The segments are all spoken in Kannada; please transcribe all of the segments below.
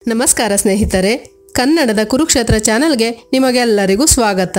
ನಮಸ್ಕಾರ ಸ್ನೇಹಿತರೆ ಕನ್ನಡದ ಕುರುಕ್ಷೇತ್ರ ಚಾನೆಲ್ಗೆ ನಿಮಗೆಲ್ಲರಿಗೂ ಸ್ವಾಗತ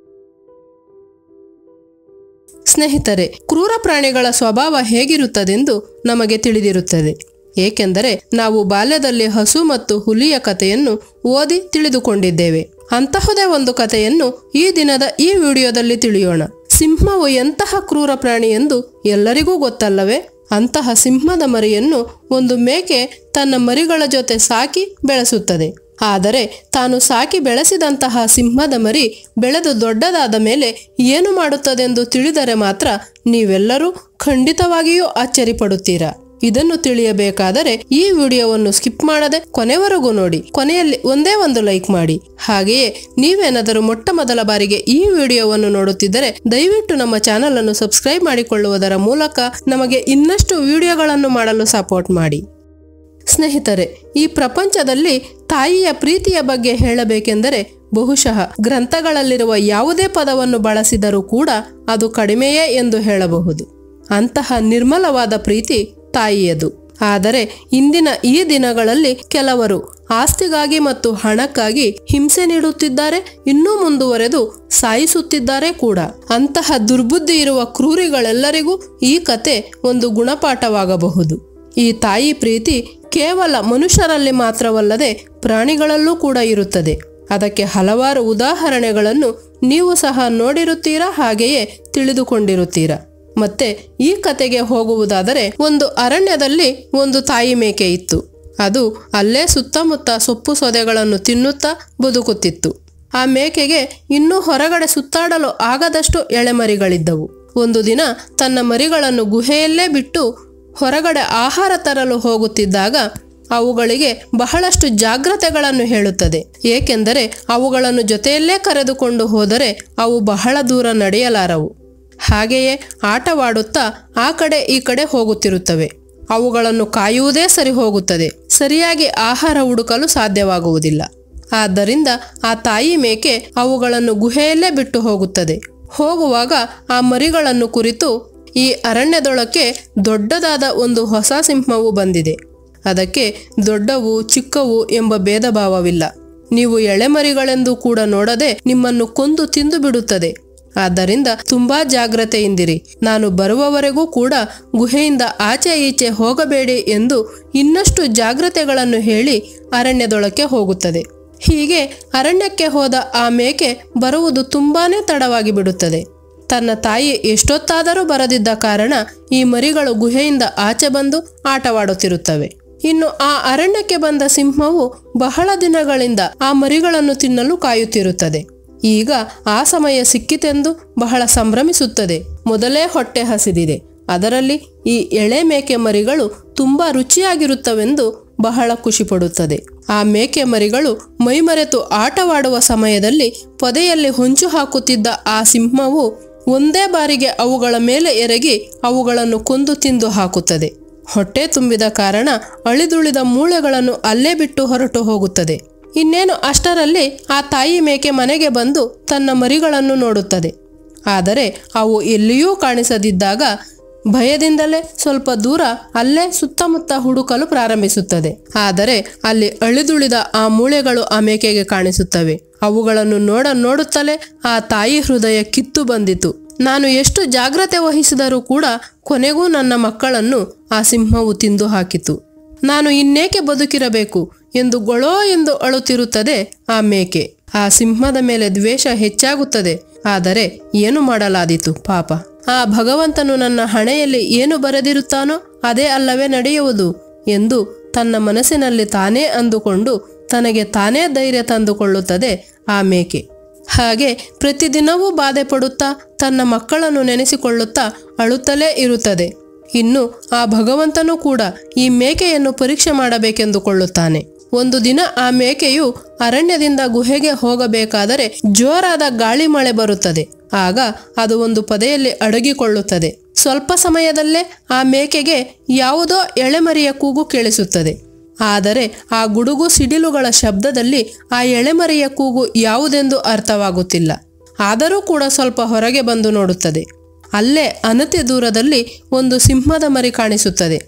ಸ್ನೇಹಿತರೆ ಕ್ರೂರ ಪ್ರಾಣಿಗಳ ಸ್ವಭಾವ ಹೇಗಿರುತ್ತದೆಂದು ನಮಗೆ ತಿಳಿದಿರುತ್ತದೆ ಏಕೆಂದರೆ ನಾವು ಬಾಲ್ಯದಲ್ಲಿ ಹಸು ಮತ್ತು ಹುಲಿಯ ಕಥೆಯನ್ನು ಓದಿ ತಿಳಿದುಕೊಂಡಿದ್ದೇವೆ ಅಂತಹುದೇ ಒಂದು ಕಥೆಯನ್ನು ಈ ದಿನದ ಈ ವಿಡಿಯೋದಲ್ಲಿ ತಿಳಿಯೋಣ ಸಿಂಹವು ಎಂತಹ ಕ್ರೂರ ಪ್ರಾಣಿ ಎಂದು ಎಲ್ಲರಿಗೂ ಗೊತ್ತಲ್ಲವೇ ಅಂತಹ ಸಿಂಹದ ಮರಿಯನ್ನು ಒಂದು ಮೇಕೆ ತನ್ನ ಮರಿಗಳ ಜೊತೆ ಸಾಕಿ ಬೆಳೆಸುತ್ತದೆ ಆದರೆ ತಾನು ಸಾಕಿ ಬೆಳೆಸಿದಂತಹ ಸಿಂಹದ ಮರಿ ಬೆಳೆದು ದೊಡ್ಡದಾದ ಮೇಲೆ ಏನು ಮಾಡುತ್ತದೆಂದು ತಿಳಿದರೆ ಮಾತ್ರ ನೀವೆಲ್ಲರೂ ಖಂಡಿತವಾಗಿಯೂ ಅಚ್ಚರಿಪಡುತ್ತೀರಾ ಇದನ್ನು ತಿಳಿಯಬೇಕಾದರೆ ಈ ವಿಡಿಯೋವನ್ನು ಸ್ಕಿಪ್ ಮಾಡದೆ ಕೊನೆವರೆಗೂ ನೋಡಿ ಕೊನೆಯಲ್ಲಿ ಒಂದೇ ಒಂದು ಲೈಕ್ ಮಾಡಿ ಹಾಗೆಯೇ ನೀವೇನಾದರೂ ಮೊಟ್ಟ ಮೊದಲ ಬಾರಿಗೆ ಈ ವಿಡಿಯೋವನ್ನು ನೋಡುತ್ತಿದ್ದರೆ ದಯವಿಟ್ಟು ನಮ್ಮ ಚಾನಲ್ ಅನ್ನು ಸಬ್ಸ್ಕ್ರೈಬ್ ಮಾಡಿಕೊಳ್ಳುವುದರ ಮೂಲಕ ನಮಗೆ ಇನ್ನಷ್ಟು ವಿಡಿಯೋಗಳನ್ನು ಮಾಡಲು ಸಪೋರ್ಟ್ ಮಾಡಿ ಸ್ನೇಹಿತರೆ ಈ ಪ್ರಪಂಚದಲ್ಲಿ ತಾಯಿಯ ಪ್ರೀತಿಯ ಬಗ್ಗೆ ಹೇಳಬೇಕೆಂದರೆ ಬಹುಶಃ ಗ್ರಂಥಗಳಲ್ಲಿರುವ ಯಾವುದೇ ಪದವನ್ನು ಬಳಸಿದರೂ ಕೂಡ ಅದು ಕಡಿಮೆಯೇ ಎಂದು ಹೇಳಬಹುದು ಅಂತಹ ನಿರ್ಮಲವಾದ ಪ್ರೀತಿ ತಾಯಿಯದು ಆದರೆ ಇಂದಿನ ಈ ದಿನಗಳಲ್ಲಿ ಕೆಲವರು ಆಸ್ತಿಗಾಗಿ ಮತ್ತು ಹಣಕ್ಕಾಗಿ ಹಿಂಸೆ ನೀಡುತ್ತಿದ್ದಾರೆ ಇನ್ನೂ ಮುಂದುವರೆದು ಸಾಯಿಸುತ್ತಿದ್ದಾರೆ ಕೂಡ ಅಂತಹ ದುರ್ಬುದ್ಧಿ ಇರುವ ಕ್ರೂರಿಗಳೆಲ್ಲರಿಗೂ ಈ ಕತೆ ಒಂದು ಗುಣಪಾಠವಾಗಬಹುದು ಈ ತಾಯಿ ಪ್ರೀತಿ ಕೇವಲ ಮನುಷ್ಯರಲ್ಲಿ ಮಾತ್ರವಲ್ಲದೆ ಪ್ರಾಣಿಗಳಲ್ಲೂ ಕೂಡ ಇರುತ್ತದೆ ಅದಕ್ಕೆ ಹಲವಾರು ಉದಾಹರಣೆಗಳನ್ನು ನೀವು ಸಹ ನೋಡಿರುತ್ತೀರಾ ಹಾಗೆಯೇ ತಿಳಿದುಕೊಂಡಿರುತ್ತೀರಾ ಮತ್ತೆ ಈ ಕತೆಗೆ ಹೋಗುವುದಾದರೆ ಒಂದು ಅರಣ್ಯದಲ್ಲಿ ಒಂದು ತಾಯಿ ಮೇಕೆ ಇತ್ತು ಅದು ಅಲ್ಲೇ ಸುತ್ತಮುತ್ತ ಸೊಪ್ಪು ಸೊದೆಗಳನ್ನು ತಿನ್ನುತ್ತಾ ಬದುಕುತ್ತಿತ್ತು ಆ ಮೇಕೆಗೆ ಇನ್ನೂ ಹೊರಗಡೆ ಸುತ್ತಾಡಲು ಆಗದಷ್ಟು ಎಳೆಮರಿಗಳಿದ್ದವು ಒಂದು ದಿನ ತನ್ನ ಮರಿಗಳನ್ನು ಗುಹೆಯಲ್ಲೇ ಬಿಟ್ಟು ಹೊರಗಡೆ ಆಹಾರ ತರಲು ಹೋಗುತ್ತಿದ್ದಾಗ ಅವುಗಳಿಗೆ ಬಹಳಷ್ಟು ಜಾಗ್ರತೆಗಳನ್ನು ಹೇಳುತ್ತದೆ ಏಕೆಂದರೆ ಅವುಗಳನ್ನು ಜೊತೆಯಲ್ಲೇ ಕರೆದುಕೊಂಡು ಹೋದರೆ ಅವು ಬಹಳ ದೂರ ನಡೆಯಲಾರವು ಹಾಗೆಯೇ ಆಟವಾಡುತ್ತಾ ಆ ಕಡೆ ಈ ಕಡೆ ಹೋಗುತ್ತಿರುತ್ತವೆ ಅವುಗಳನ್ನು ಕಾಯುವುದೇ ಸರಿ ಹೋಗುತ್ತದೆ ಸರಿಯಾಗಿ ಆಹಾರ ಹುಡುಕಲು ಸಾಧ್ಯವಾಗುವುದಿಲ್ಲ ಆದ್ದರಿಂದ ಆ ತಾಯಿ ಮೇಕೆ ಅವುಗಳನ್ನು ಗುಹೆಯಲ್ಲೇ ಬಿಟ್ಟು ಹೋಗುತ್ತದೆ ಹೋಗುವಾಗ ಆ ಮರಿಗಳನ್ನು ಕುರಿತು ಈ ಅರಣ್ಯದೊಳಕ್ಕೆ ದೊಡ್ಡದಾದ ಒಂದು ಹೊಸ ಸಿಂಹವು ಬಂದಿದೆ ಅದಕ್ಕೆ ದೊಡ್ಡವು ಚಿಕ್ಕವು ಎಂಬ ಭೇದ ಭಾವವಿಲ್ಲ ನೀವು ಎಳೆಮರಿಗಳೆಂದು ಕೂಡ ನೋಡದೆ ನಿಮ್ಮನ್ನು ಕೊಂದು ತಿಂದು ಬಿಡುತ್ತದೆ ಆದ್ದರಿಂದ ತುಂಬಾ ಜಾಗ್ರತೆಯಿಂದಿರಿ ನಾನು ಬರುವವರೆಗೂ ಕೂಡ ಗುಹೆಯಿಂದ ಆಚೆ ಈಚೆ ಹೋಗಬೇಡಿ ಎಂದು ಇನ್ನಷ್ಟು ಜಾಗ್ರತೆಗಳನ್ನು ಹೇಳಿ ಅರಣ್ಯದೊಳಕ್ಕೆ ಹೋಗುತ್ತದೆ ಹೀಗೆ ಅರಣ್ಯಕ್ಕೆ ಹೋದ ಆ ಮೇಕೆ ಬರುವುದು ತುಂಬಾನೇ ತಡವಾಗಿ ಬಿಡುತ್ತದೆ ತನ್ನ ತಾಯಿ ಎಷ್ಟೊತ್ತಾದರೂ ಬರದಿದ್ದ ಕಾರಣ ಈ ಮರಿಗಳು ಗುಹೆಯಿಂದ ಆಚೆ ಬಂದು ಆಟವಾಡುತ್ತಿರುತ್ತವೆ ಇನ್ನು ಆ ಅರಣ್ಯಕ್ಕೆ ಬಂದ ಸಿಂಹವು ಬಹಳ ದಿನಗಳಿಂದ ಆ ಮರಿಗಳನ್ನು ತಿನ್ನಲು ಕಾಯುತ್ತಿರುತ್ತದೆ ಈಗ ಆ ಸಮಯ ಸಿಕ್ಕಿತೆಂದು ಬಹಳ ಸಂಭ್ರಮಿಸುತ್ತದೆ ಮೊದಲೇ ಹೊಟ್ಟೆ ಹಸಿದಿದೆ ಅದರಲ್ಲಿ ಈ ಎಳೆ ಮೇಕೆ ಮರಿಗಳು ತುಂಬಾ ರುಚಿಯಾಗಿರುತ್ತವೆಂದು ಬಹಳ ಖುಷಿ ಪಡುತ್ತದೆ ಆ ಮೇಕೆ ಮರಿಗಳು ಮೈಮರೆತು ಆಟವಾಡುವ ಸಮಯದಲ್ಲಿ ಪೊದೆಯಲ್ಲಿ ಹೊಂಚು ಹಾಕುತ್ತಿದ್ದ ಆ ಸಿಂಹವು ಒಂದೇ ಬಾರಿಗೆ ಅವುಗಳ ಮೇಲೆ ಎರಗಿ ಅವುಗಳನ್ನು ಕೊಂದು ತಿಂದು ಹಾಕುತ್ತದೆ ಹೊಟ್ಟೆ ತುಂಬಿದ ಕಾರಣ ಅಳಿದುಳಿದ ಮೂಳೆಗಳನ್ನು ಅಲ್ಲೇ ಬಿಟ್ಟು ಹೊರಟು ಹೋಗುತ್ತದೆ ಇನ್ನೇನು ಅಷ್ಟರಲ್ಲಿ ಆ ತಾಯಿ ಮೇಕೆ ಮನೆಗೆ ಬಂದು ತನ್ನ ಮರಿಗಳನ್ನು ನೋಡುತ್ತದೆ ಆದರೆ ಅವು ಎಲ್ಲಿಯೂ ಕಾಣಿಸದಿದ್ದಾಗ ಭಯದಿಂದಲೇ ಸ್ವಲ್ಪ ದೂರ ಅಲ್ಲೇ ಸುತ್ತಮುತ್ತ ಹುಡುಕಲು ಪ್ರಾರಂಭಿಸುತ್ತದೆ ಆದರೆ ಅಲ್ಲಿ ಅಳಿದುಳಿದ ಆ ಮೂಳೆಗಳು ಆ ಮೇಕೆಗೆ ಕಾಣಿಸುತ್ತವೆ ಅವುಗಳನ್ನು ನೋಡ ನೋಡುತ್ತಲೇ ಆ ತಾಯಿ ಹೃದಯ ಕಿತ್ತು ಬಂದಿತು ನಾನು ಎಷ್ಟು ಜಾಗ್ರತೆ ವಹಿಸಿದರೂ ಕೂಡ ಕೊನೆಗೂ ನನ್ನ ಮಕ್ಕಳನ್ನು ಆ ಸಿಂಹವು ತಿಂದು ಹಾಕಿತು ನಾನು ಇನ್ನೇಕೆ ಬದುಕಿರಬೇಕು ಎಂದು ಗೊಳೋ ಎಂದು ಅಳುತ್ತಿರುತ್ತದೆ ಆ ಮೇಕೆ ಆ ಸಿಂಹದ ಮೇಲೆ ದ್ವೇಷ ಹೆಚ್ಚಾಗುತ್ತದೆ ಆದರೆ ಏನು ಮಾಡಲಾದೀತು ಪಾಪ ಆ ಭಗವಂತನು ನನ್ನ ಹಣೆಯಲ್ಲಿ ಏನು ಬರೆದಿರುತ್ತಾನೋ ಅದೇ ಅಲ್ಲವೇ ನಡೆಯುವುದು ಎಂದು ತನ್ನ ಮನಸ್ಸಿನಲ್ಲಿ ತಾನೇ ಅಂದುಕೊಂಡು ತನಗೆ ತಾನೇ ಧೈರ್ಯ ತಂದುಕೊಳ್ಳುತ್ತದೆ ಆ ಮೇಕೆ ಹಾಗೆ ಪ್ರತಿದಿನವೂ ಬಾಧೆ ಪಡುತ್ತಾ ತನ್ನ ಮಕ್ಕಳನ್ನು ನೆನೆಸಿಕೊಳ್ಳುತ್ತಾ ಅಳುತ್ತಲೇ ಇರುತ್ತದೆ ಇನ್ನು ಆ ಭಗವಂತನೂ ಕೂಡ ಈ ಮೇಕೆಯನ್ನು ಪರೀಕ್ಷೆ ಮಾಡಬೇಕೆಂದುಕೊಳ್ಳುತ್ತಾನೆ ಒಂದು ದಿನ ಆ ಮೇಕೆಯು ಅರಣ್ಯದಿಂದ ಗುಹೆಗೆ ಹೋಗಬೇಕಾದರೆ ಜೋರಾದ ಗಾಳಿ ಮಳೆ ಬರುತ್ತದೆ ಆಗ ಅದು ಒಂದು ಪದೆಯಲ್ಲಿ ಅಡಗಿಕೊಳ್ಳುತ್ತದೆ ಸ್ವಲ್ಪ ಸಮಯದಲ್ಲೇ ಆ ಮೇಕೆಗೆ ಯಾವುದೋ ಎಳೆಮರಿಯ ಕೂಗು ಕೇಳಿಸುತ್ತದೆ ಆದರೆ ಆ ಗುಡುಗು ಸಿಡಿಲುಗಳ ಶಬ್ದದಲ್ಲಿ ಆ ಎಳೆಮರಿಯ ಕೂಗು ಯಾವುದೆಂದು ಅರ್ಥವಾಗುತ್ತಿಲ್ಲ ಆದರೂ ಕೂಡ ಸ್ವಲ್ಪ ಹೊರಗೆ ಬಂದು ನೋಡುತ್ತದೆ ಅಲ್ಲೇ ಅನತಿ ದೂರದಲ್ಲಿ ಒಂದು ಸಿಂಹದ ಮರಿ ಕಾಣಿಸುತ್ತದೆ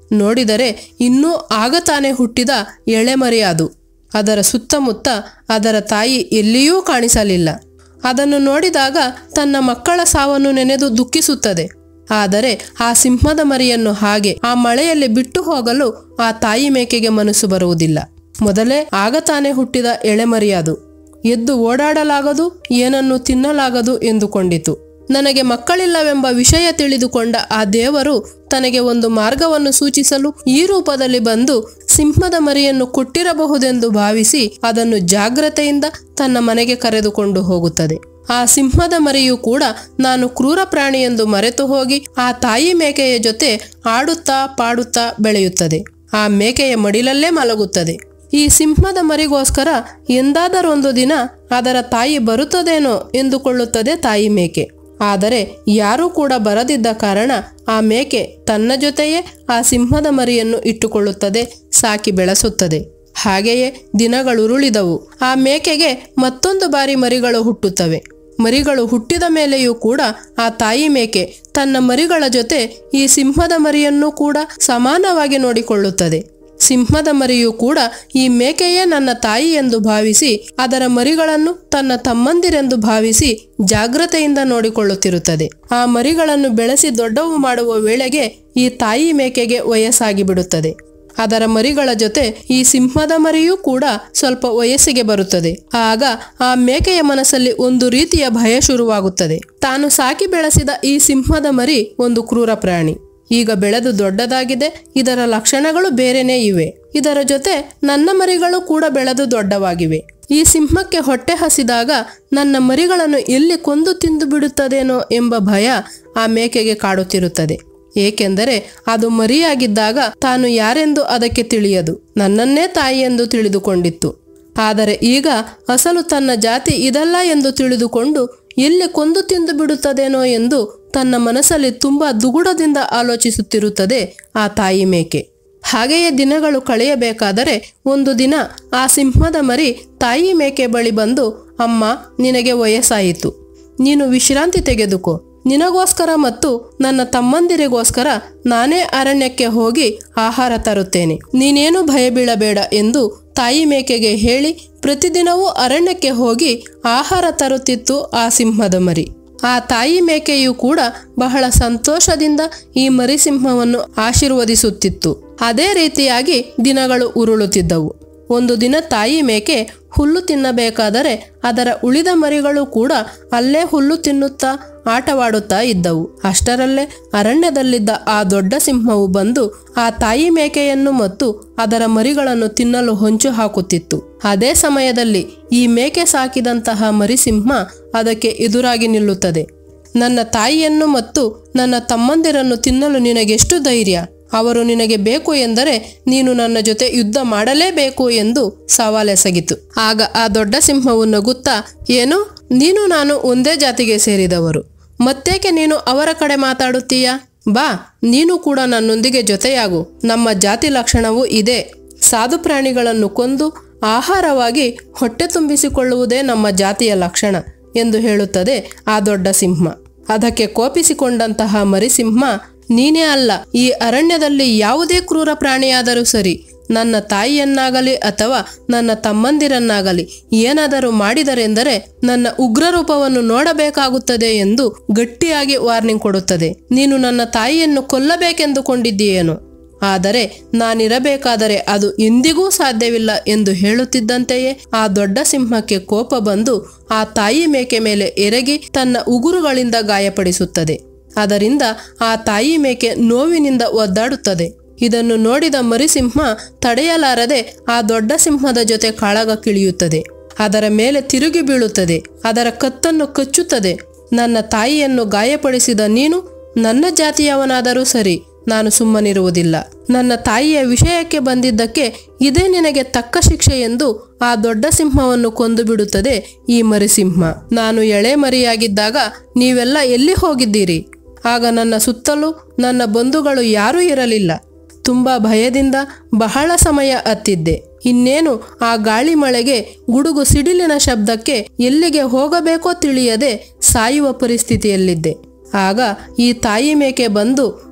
ನೋಡಿದರೆ ಇನ್ನೂ ಆಗ ತಾನೇ ಹುಟ್ಟಿದ ಎಳೆಮರಿ ಅದು ಅದರ ಸುತ್ತಮುತ್ತ ಅದರ ತಾಯಿ ಎಲ್ಲಿಯೂ ಕಾಣಿಸಲಿಲ್ಲ ಅದನ್ನು ನೋಡಿದಾಗ ತನ್ನ ಮಕ್ಕಳ ಸಾವನ್ನು ನೆನೆದು ದುಃಖಿಸುತ್ತದೆ ಆದರೆ ಆ ಸಿಂಹದ ಮರಿಯನ್ನು ಹಾಗೆ ಆ ಮಳೆಯಲ್ಲಿ ಬಿಟ್ಟು ಹೋಗಲು ಆ ತಾಯಿ ಮೇಕೆಗೆ ಮನಸ್ಸು ಬರುವುದಿಲ್ಲ ಮೊದಲೇ ಆಗ ತಾನೇ ಹುಟ್ಟಿದ ಎಳೆಮರಿ ಅದು ಎದ್ದು ಓಡಾಡಲಾಗದು ಏನನ್ನು ತಿನ್ನಲಾಗದು ಎಂದುಕೊಂಡಿತು ನನಗೆ ಮಕ್ಕಳಿಲ್ಲವೆಂಬ ವಿಷಯ ತಿಳಿದುಕೊಂಡ ಆ ದೇವರು ತನಗೆ ಒಂದು ಮಾರ್ಗವನ್ನು ಸೂಚಿಸಲು ಈ ರೂಪದಲ್ಲಿ ಬಂದು ಸಿಂಹದ ಮರಿಯನ್ನು ಕೊಟ್ಟಿರಬಹುದೆಂದು ಭಾವಿಸಿ ಅದನ್ನು ಜಾಗ್ರತೆಯಿಂದ ತನ್ನ ಮನೆಗೆ ಕರೆದುಕೊಂಡು ಹೋಗುತ್ತದೆ ಆ ಸಿಂಹದ ಮರಿಯು ಕೂಡ ನಾನು ಕ್ರೂರ ಪ್ರಾಣಿ ಎಂದು ಮರೆತು ಹೋಗಿ ಆ ತಾಯಿ ಮೇಕೆಯ ಜೊತೆ ಆಡುತ್ತಾ ಪಾಡುತ್ತಾ ಬೆಳೆಯುತ್ತದೆ ಆ ಮೇಕೆಯ ಮಡಿಲಲ್ಲೇ ಮಲಗುತ್ತದೆ ಈ ಸಿಂಹದ ಮರಿಗೋಸ್ಕರ ಎಂದಾದರೊಂದು ದಿನ ಅದರ ತಾಯಿ ಬರುತ್ತದೇನೋ ಎಂದುಕೊಳ್ಳುತ್ತದೆ ತಾಯಿ ಮೇಕೆ ಆದರೆ ಯಾರೂ ಕೂಡ ಬರದಿದ್ದ ಕಾರಣ ಆ ಮೇಕೆ ತನ್ನ ಜೊತೆಯೇ ಆ ಸಿಂಹದ ಮರಿಯನ್ನು ಇಟ್ಟುಕೊಳ್ಳುತ್ತದೆ ಸಾಕಿ ಬೆಳೆಸುತ್ತದೆ ಹಾಗೆಯೇ ದಿನಗಳುರುಳಿದವು ಆ ಮೇಕೆಗೆ ಮತ್ತೊಂದು ಬಾರಿ ಮರಿಗಳು ಹುಟ್ಟುತ್ತವೆ ಮರಿಗಳು ಹುಟ್ಟಿದ ಮೇಲೆಯೂ ಕೂಡ ಆ ತಾಯಿ ಮೇಕೆ ತನ್ನ ಮರಿಗಳ ಜೊತೆ ಈ ಸಿಂಹದ ಮರಿಯನ್ನು ಕೂಡ ಸಮಾನವಾಗಿ ನೋಡಿಕೊಳ್ಳುತ್ತದೆ ಸಿಂಹದ ಮರಿಯು ಕೂಡ ಈ ಮೇಕೆಯೇ ನನ್ನ ತಾಯಿ ಎಂದು ಭಾವಿಸಿ ಅದರ ಮರಿಗಳನ್ನು ತನ್ನ ತಮ್ಮಂದಿರೆಂದು ಭಾವಿಸಿ ಜಾಗ್ರತೆಯಿಂದ ನೋಡಿಕೊಳ್ಳುತ್ತಿರುತ್ತದೆ ಆ ಮರಿಗಳನ್ನು ಬೆಳೆಸಿ ದೊಡ್ಡವು ಮಾಡುವ ವೇಳೆಗೆ ಈ ತಾಯಿ ಮೇಕೆಗೆ ವಯಸ್ಸಾಗಿ ಬಿಡುತ್ತದೆ ಅದರ ಮರಿಗಳ ಜೊತೆ ಈ ಸಿಂಹದ ಮರಿಯೂ ಕೂಡ ಸ್ವಲ್ಪ ವಯಸ್ಸಿಗೆ ಬರುತ್ತದೆ ಆಗ ಆ ಮೇಕೆಯ ಮನಸ್ಸಲ್ಲಿ ಒಂದು ರೀತಿಯ ಭಯ ಶುರುವಾಗುತ್ತದೆ ತಾನು ಸಾಕಿ ಬೆಳೆಸಿದ ಈ ಸಿಂಹದ ಮರಿ ಒಂದು ಕ್ರೂರ ಪ್ರಾಣಿ ಈಗ ಬೆಳೆದು ದೊಡ್ಡದಾಗಿದೆ ಇದರ ಲಕ್ಷಣಗಳು ಬೇರೆನೇ ಇವೆ ಇದರ ಜೊತೆ ನನ್ನ ಮರಿಗಳು ಕೂಡ ಬೆಳೆದು ದೊಡ್ಡವಾಗಿವೆ ಈ ಸಿಂಹಕ್ಕೆ ಹೊಟ್ಟೆ ಹಸಿದಾಗ ನನ್ನ ಮರಿಗಳನ್ನು ಎಲ್ಲಿ ಕೊಂದು ತಿಂದು ಬಿಡುತ್ತದೇನೋ ಎಂಬ ಭಯ ಆ ಮೇಕೆಗೆ ಕಾಡುತ್ತಿರುತ್ತದೆ ಏಕೆಂದರೆ ಅದು ಮರಿಯಾಗಿದ್ದಾಗ ತಾನು ಯಾರೆಂದು ಅದಕ್ಕೆ ತಿಳಿಯದು ನನ್ನನ್ನೇ ತಾಯಿ ಎಂದು ತಿಳಿದುಕೊಂಡಿತ್ತು ಆದರೆ ಈಗ ಅಸಲು ತನ್ನ ಜಾತಿ ಇದಲ್ಲ ಎಂದು ತಿಳಿದುಕೊಂಡು ಎಲ್ಲಿ ಕೊಂದು ತಿಂದು ಬಿಡುತ್ತದೇನೋ ಎಂದು ತನ್ನ ಮನಸ್ಸಲ್ಲಿ ತುಂಬ ದುಗುಡದಿಂದ ಆಲೋಚಿಸುತ್ತಿರುತ್ತದೆ ಆ ತಾಯಿ ಮೇಕೆ ಹಾಗೆಯೇ ದಿನಗಳು ಕಳೆಯಬೇಕಾದರೆ ಒಂದು ದಿನ ಆ ಸಿಂಹದ ಮರಿ ತಾಯಿ ಮೇಕೆ ಬಳಿ ಬಂದು ಅಮ್ಮ ನಿನಗೆ ವಯಸ್ಸಾಯಿತು ನೀನು ವಿಶ್ರಾಂತಿ ತೆಗೆದುಕೋ ನಿನಗೋಸ್ಕರ ಮತ್ತು ನನ್ನ ತಮ್ಮಂದಿರಿಗೋಸ್ಕರ ನಾನೇ ಅರಣ್ಯಕ್ಕೆ ಹೋಗಿ ಆಹಾರ ತರುತ್ತೇನೆ ನೀನೇನು ಭಯ ಬೀಳಬೇಡ ಎಂದು ತಾಯಿ ಮೇಕೆಗೆ ಹೇಳಿ ಪ್ರತಿದಿನವೂ ಅರಣ್ಯಕ್ಕೆ ಹೋಗಿ ಆಹಾರ ತರುತ್ತಿತ್ತು ಆ ಸಿಂಹದ ಮರಿ ಆ ತಾಯಿ ಮೇಕೆಯು ಕೂಡ ಬಹಳ ಸಂತೋಷದಿಂದ ಈ ಮರಿಸಿಂಹವನ್ನು ಆಶೀರ್ವದಿಸುತ್ತಿತ್ತು ಅದೇ ರೀತಿಯಾಗಿ ದಿನಗಳು ಉರುಳುತ್ತಿದ್ದವು ಒಂದು ದಿನ ತಾಯಿ ಮೇಕೆ ಹುಲ್ಲು ತಿನ್ನಬೇಕಾದರೆ ಅದರ ಉಳಿದ ಮರಿಗಳು ಕೂಡ ಅಲ್ಲೇ ಹುಲ್ಲು ತಿನ್ನುತ್ತಾ ಆಟವಾಡುತ್ತಾ ಇದ್ದವು ಅಷ್ಟರಲ್ಲೇ ಅರಣ್ಯದಲ್ಲಿದ್ದ ಆ ದೊಡ್ಡ ಸಿಂಹವು ಬಂದು ಆ ತಾಯಿ ಮೇಕೆಯನ್ನು ಮತ್ತು ಅದರ ಮರಿಗಳನ್ನು ತಿನ್ನಲು ಹೊಂಚು ಹಾಕುತ್ತಿತ್ತು ಅದೇ ಸಮಯದಲ್ಲಿ ಈ ಮೇಕೆ ಸಾಕಿದಂತಹ ಮರಿಸಿಂಹ ಅದಕ್ಕೆ ಎದುರಾಗಿ ನಿಲ್ಲುತ್ತದೆ ನನ್ನ ತಾಯಿಯನ್ನು ಮತ್ತು ನನ್ನ ತಮ್ಮಂದಿರನ್ನು ತಿನ್ನಲು ನಿನಗೆಷ್ಟು ಧೈರ್ಯ ಅವರು ನಿನಗೆ ಬೇಕು ಎಂದರೆ ನೀನು ನನ್ನ ಜೊತೆ ಯುದ್ಧ ಮಾಡಲೇಬೇಕು ಎಂದು ಸವಾಲೆಸಗಿತು ಆಗ ಆ ದೊಡ್ಡ ಸಿಂಹವು ನಗುತ್ತಾ ಏನು ನೀನು ನಾನು ಒಂದೇ ಜಾತಿಗೆ ಸೇರಿದವರು ಮತ್ತೇಕೆ ನೀನು ಅವರ ಕಡೆ ಮಾತಾಡುತ್ತೀಯಾ ಬಾ ನೀನು ಕೂಡ ನನ್ನೊಂದಿಗೆ ಜೊತೆಯಾಗು ನಮ್ಮ ಜಾತಿ ಲಕ್ಷಣವೂ ಇದೆ ಸಾಧು ಪ್ರಾಣಿಗಳನ್ನು ಕೊಂದು ಆಹಾರವಾಗಿ ಹೊಟ್ಟೆ ತುಂಬಿಸಿಕೊಳ್ಳುವುದೇ ನಮ್ಮ ಜಾತಿಯ ಲಕ್ಷಣ ಎಂದು ಹೇಳುತ್ತದೆ ಆ ದೊಡ್ಡ ಸಿಂಹ ಅದಕ್ಕೆ ಕೋಪಿಸಿಕೊಂಡಂತಹ ಮರಿಸಿಂಹ ನೀನೇ ಅಲ್ಲ ಈ ಅರಣ್ಯದಲ್ಲಿ ಯಾವುದೇ ಕ್ರೂರ ಪ್ರಾಣಿಯಾದರೂ ಸರಿ ನನ್ನ ತಾಯಿಯನ್ನಾಗಲಿ ಅಥವಾ ನನ್ನ ತಮ್ಮಂದಿರನ್ನಾಗಲಿ ಏನಾದರೂ ಮಾಡಿದರೆಂದರೆ ನನ್ನ ಉಗ್ರ ರೂಪವನ್ನು ನೋಡಬೇಕಾಗುತ್ತದೆ ಎಂದು ಗಟ್ಟಿಯಾಗಿ ವಾರ್ನಿಂಗ್ ಕೊಡುತ್ತದೆ ನೀನು ನನ್ನ ತಾಯಿಯನ್ನು ಕೊಲ್ಲಬೇಕೆಂದುಕೊಂಡಿದ್ದೀಯೇನು ಆದರೆ ನಾನಿರಬೇಕಾದರೆ ಅದು ಎಂದಿಗೂ ಸಾಧ್ಯವಿಲ್ಲ ಎಂದು ಹೇಳುತ್ತಿದ್ದಂತೆಯೇ ಆ ದೊಡ್ಡ ಸಿಂಹಕ್ಕೆ ಕೋಪ ಬಂದು ಆ ತಾಯಿ ಮೇಕೆ ಮೇಲೆ ಎರಗಿ ತನ್ನ ಉಗುರುಗಳಿಂದ ಗಾಯಪಡಿಸುತ್ತದೆ ಅದರಿಂದ ಆ ತಾಯಿ ಮೇಕೆ ನೋವಿನಿಂದ ಒದ್ದಾಡುತ್ತದೆ ಇದನ್ನು ನೋಡಿದ ಮರಿಸಿಂಹ ತಡೆಯಲಾರದೆ ಆ ದೊಡ್ಡ ಸಿಂಹದ ಜೊತೆ ಕಾಳಗ ಕಿಳಿಯುತ್ತದೆ ಅದರ ಮೇಲೆ ತಿರುಗಿ ಬೀಳುತ್ತದೆ ಅದರ ಕತ್ತನ್ನು ಕಚ್ಚುತ್ತದೆ ನನ್ನ ತಾಯಿಯನ್ನು ಗಾಯಪಡಿಸಿದ ನೀನು ನನ್ನ ಜಾತಿಯವನಾದರೂ ಸರಿ ನಾನು ಸುಮ್ಮನಿರುವುದಿಲ್ಲ ನನ್ನ ತಾಯಿಯ ವಿಷಯಕ್ಕೆ ಬಂದಿದ್ದಕ್ಕೆ ಇದೇ ನಿನಗೆ ತಕ್ಕ ಶಿಕ್ಷೆ ಎಂದು ಆ ದೊಡ್ಡ ಸಿಂಹವನ್ನು ಕೊಂದು ಬಿಡುತ್ತದೆ ಈ ಮರಿಸಿಂಹ ನಾನು ಎಳೆ ಮರಿಯಾಗಿದ್ದಾಗ ನೀವೆಲ್ಲ ಎಲ್ಲಿ ಹೋಗಿದ್ದೀರಿ ಆಗ ನನ್ನ ಸುತ್ತಲೂ ನನ್ನ ಬಂಧುಗಳು ಯಾರೂ ಇರಲಿಲ್ಲ ತುಂಬಾ ಭಯದಿಂದ ಬಹಳ ಸಮಯ ಅತ್ತಿದ್ದೆ ಇನ್ನೇನು ಆ ಗಾಳಿ ಮಳೆಗೆ ಗುಡುಗು ಸಿಡಿಲಿನ ಶಬ್ದಕ್ಕೆ ಎಲ್ಲಿಗೆ ಹೋಗಬೇಕೋ ತಿಳಿಯದೆ ಸಾಯುವ ಪರಿಸ್ಥಿತಿಯಲ್ಲಿದ್ದೆ ಆಗ ಈ ತಾಯಿ ಮೇಕೆ ಬಂದು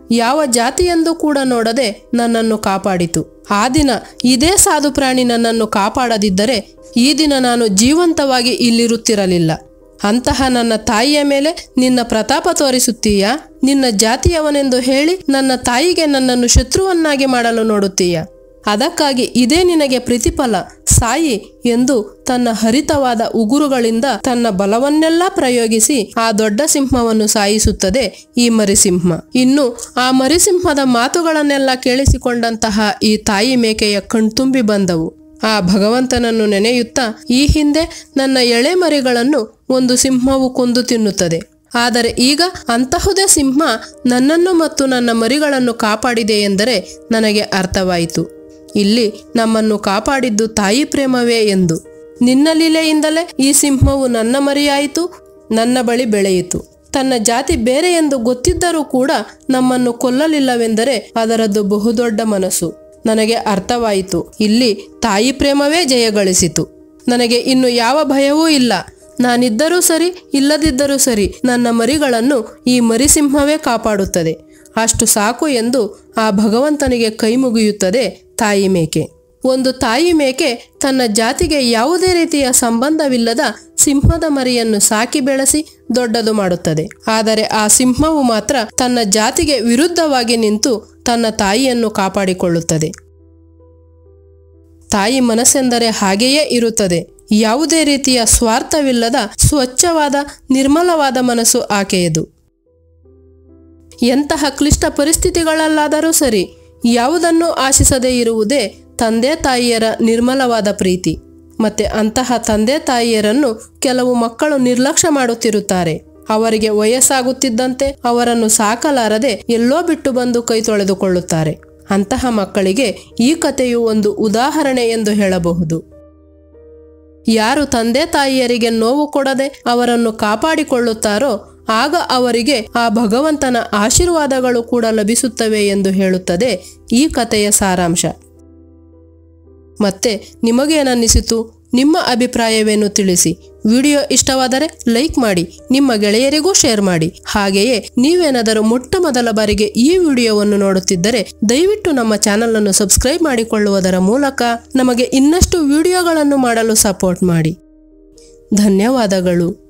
ಯಾವ ಜಾತಿಯೆಂದು ಕೂಡ ನೋಡದೆ ನನ್ನನ್ನು ಕಾಪಾಡಿತು ಆ ದಿನ ಇದೇ ಸಾಧು ಪ್ರಾಣಿ ನನ್ನನ್ನು ಕಾಪಾಡದಿದ್ದರೆ ಈ ದಿನ ನಾನು ಜೀವಂತವಾಗಿ ಇಲ್ಲಿರುತ್ತಿರಲಿಲ್ಲ ಅಂತಹ ನನ್ನ ತಾಯಿಯ ಮೇಲೆ ನಿನ್ನ ಪ್ರತಾಪ ತೋರಿಸುತ್ತೀಯಾ ನಿನ್ನ ಜಾತಿಯವನೆಂದು ಹೇಳಿ ನನ್ನ ತಾಯಿಗೆ ನನ್ನನ್ನು ಶತ್ರುವನ್ನಾಗಿ ಮಾಡಲು ನೋಡುತ್ತೀಯಾ ಅದಕ್ಕಾಗಿ ಇದೇ ನಿನಗೆ ಪ್ರತಿಫಲ ಸಾಯಿ ಎಂದು ತನ್ನ ಹರಿತವಾದ ಉಗುರುಗಳಿಂದ ತನ್ನ ಬಲವನ್ನೆಲ್ಲ ಪ್ರಯೋಗಿಸಿ ಆ ದೊಡ್ಡ ಸಿಂಹವನ್ನು ಸಾಯಿಸುತ್ತದೆ ಈ ಮರಿಸಿಂಹ ಇನ್ನು ಆ ಮರಿಸಿಂಹದ ಮಾತುಗಳನ್ನೆಲ್ಲ ಕೇಳಿಸಿಕೊಂಡಂತಹ ಈ ತಾಯಿ ಮೇಕೆಯ ಕಣ್ತುಂಬಿ ಬಂದವು ಆ ಭಗವಂತನನ್ನು ನೆನೆಯುತ್ತಾ ಈ ಹಿಂದೆ ನನ್ನ ಎಳೆ ಮರಿಗಳನ್ನು ಒಂದು ಸಿಂಹವು ಕೊಂದು ತಿನ್ನುತ್ತದೆ ಆದರೆ ಈಗ ಅಂತಹುದೇ ಸಿಂಹ ನನ್ನನ್ನು ಮತ್ತು ನನ್ನ ಮರಿಗಳನ್ನು ಕಾಪಾಡಿದೆ ಎಂದರೆ ನನಗೆ ಅರ್ಥವಾಯಿತು ಇಲ್ಲಿ ನಮ್ಮನ್ನು ಕಾಪಾಡಿದ್ದು ತಾಯಿ ಪ್ರೇಮವೇ ಎಂದು ನಿನ್ನ ಲೀಲೆಯಿಂದಲೇ ಈ ಸಿಂಹವು ನನ್ನ ಮರಿಯಾಯಿತು ನನ್ನ ಬಳಿ ಬೆಳೆಯಿತು ತನ್ನ ಜಾತಿ ಬೇರೆ ಎಂದು ಗೊತ್ತಿದ್ದರೂ ಕೂಡ ನಮ್ಮನ್ನು ಕೊಲ್ಲಲಿಲ್ಲವೆಂದರೆ ಅದರದ್ದು ಬಹುದೊಡ್ಡ ಮನಸ್ಸು ನನಗೆ ಅರ್ಥವಾಯಿತು ಇಲ್ಲಿ ತಾಯಿ ಪ್ರೇಮವೇ ಜಯಗಳಿಸಿತು ನನಗೆ ಇನ್ನು ಯಾವ ಭಯವೂ ಇಲ್ಲ ನಾನಿದ್ದರೂ ಸರಿ ಇಲ್ಲದಿದ್ದರೂ ಸರಿ ನನ್ನ ಮರಿಗಳನ್ನು ಈ ಮರಿಸಿಂಹವೇ ಕಾಪಾಡುತ್ತದೆ ಅಷ್ಟು ಸಾಕು ಎಂದು ಆ ಭಗವಂತನಿಗೆ ಕೈ ಮುಗಿಯುತ್ತದೆ ತಾಯಿ ಮೇಕೆ ಒಂದು ತಾಯಿ ಮೇಕೆ ತನ್ನ ಜಾತಿಗೆ ಯಾವುದೇ ರೀತಿಯ ಸಂಬಂಧವಿಲ್ಲದ ಸಿಂಹದ ಮರಿಯನ್ನು ಸಾಕಿ ಬೆಳೆಸಿ ದೊಡ್ಡದು ಮಾಡುತ್ತದೆ ಆದರೆ ಆ ಸಿಂಹವು ಮಾತ್ರ ತನ್ನ ಜಾತಿಗೆ ವಿರುದ್ಧವಾಗಿ ನಿಂತು ತನ್ನ ತಾಯಿಯನ್ನು ಕಾಪಾಡಿಕೊಳ್ಳುತ್ತದೆ ತಾಯಿ ಮನಸ್ಸೆಂದರೆ ಹಾಗೆಯೇ ಇರುತ್ತದೆ ಯಾವುದೇ ರೀತಿಯ ಸ್ವಾರ್ಥವಿಲ್ಲದ ಸ್ವಚ್ಛವಾದ ನಿರ್ಮಲವಾದ ಮನಸ್ಸು ಆಕೆಯದು ಎಂತಹ ಕ್ಲಿಷ್ಟ ಪರಿಸ್ಥಿತಿಗಳಲ್ಲಾದರೂ ಸರಿ ಯಾವುದನ್ನು ಆಶಿಸದೇ ಇರುವುದೇ ತಂದೆ ತಾಯಿಯರ ನಿರ್ಮಲವಾದ ಪ್ರೀತಿ ಮತ್ತೆ ಅಂತಹ ತಂದೆ ತಾಯಿಯರನ್ನು ಕೆಲವು ಮಕ್ಕಳು ನಿರ್ಲಕ್ಷ್ಯ ಮಾಡುತ್ತಿರುತ್ತಾರೆ ಅವರಿಗೆ ವಯಸ್ಸಾಗುತ್ತಿದ್ದಂತೆ ಅವರನ್ನು ಸಾಕಲಾರದೆ ಎಲ್ಲೋ ಬಿಟ್ಟು ಬಂದು ಕೈ ತೊಳೆದುಕೊಳ್ಳುತ್ತಾರೆ ಅಂತಹ ಮಕ್ಕಳಿಗೆ ಈ ಕಥೆಯು ಒಂದು ಉದಾಹರಣೆ ಎಂದು ಹೇಳಬಹುದು ಯಾರು ತಂದೆ ತಾಯಿಯರಿಗೆ ನೋವು ಕೊಡದೆ ಅವರನ್ನು ಕಾಪಾಡಿಕೊಳ್ಳುತ್ತಾರೋ ಆಗ ಅವರಿಗೆ ಆ ಭಗವಂತನ ಆಶೀರ್ವಾದಗಳು ಕೂಡ ಲಭಿಸುತ್ತವೆ ಎಂದು ಹೇಳುತ್ತದೆ ಈ ಕಥೆಯ ಸಾರಾಂಶ ಮತ್ತೆ ನಿಮಗೇನನ್ನಿಸಿತು ನಿಮ್ಮ ಅಭಿಪ್ರಾಯವೇನು ತಿಳಿಸಿ ವಿಡಿಯೋ ಇಷ್ಟವಾದರೆ ಲೈಕ್ ಮಾಡಿ ನಿಮ್ಮ ಗೆಳೆಯರಿಗೂ ಶೇರ್ ಮಾಡಿ ಹಾಗೆಯೇ ನೀವೇನಾದರೂ ಮೊಟ್ಟ ಮೊದಲ ಬಾರಿಗೆ ಈ ವಿಡಿಯೋವನ್ನು ನೋಡುತ್ತಿದ್ದರೆ ದಯವಿಟ್ಟು ನಮ್ಮ ಚಾನಲ್ ಅನ್ನು ಸಬ್ಸ್ಕ್ರೈಬ್ ಮಾಡಿಕೊಳ್ಳುವುದರ ಮೂಲಕ ನಮಗೆ ಇನ್ನಷ್ಟು ವಿಡಿಯೋಗಳನ್ನು ಮಾಡಲು ಸಪೋರ್ಟ್ ಮಾಡಿ ಧನ್ಯವಾದಗಳು